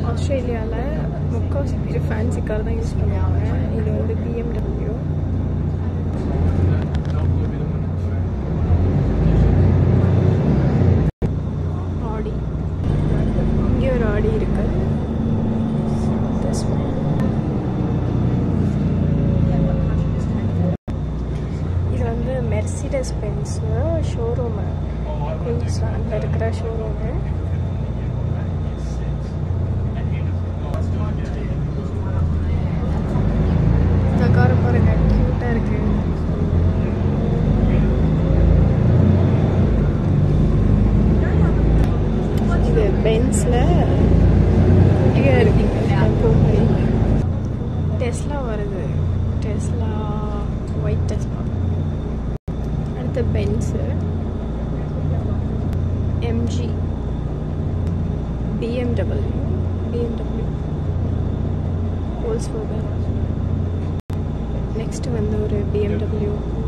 ஆஸ்திரேலியாவில் முக்கால்வாசி பேர் ஃபேன்சி கார் தான் யூஸ் பண்ணுவாங்க இது வந்து பிஎம்டபிள்யூ ஆடி இங்கே ஒரு ஆடி இருக்கு This one. இது வந்து மெர்சிடஸ் பென்ஸ் ஷோரூமு குயின்ஸ்லாண்டில் இருக்கிற ஷோரூமு இந்த காரை பாருங்க க்யூட்டாக இருக்கு இது பென்ஸில் குட்டியாக இருக்கு டெம்போ மாதிரி டெஸ்லா வருது டெஸ்லா ஒயிட் டெஸ்லா அடுத்து பென்ஸு எம்ஜி பிஎம்டபிள்யூ பிஎம்டபிள்யூ ஹோல்ஸ் நெக்ஸ்ட் வந்து ஒரு பிஎம்டபிள்யூ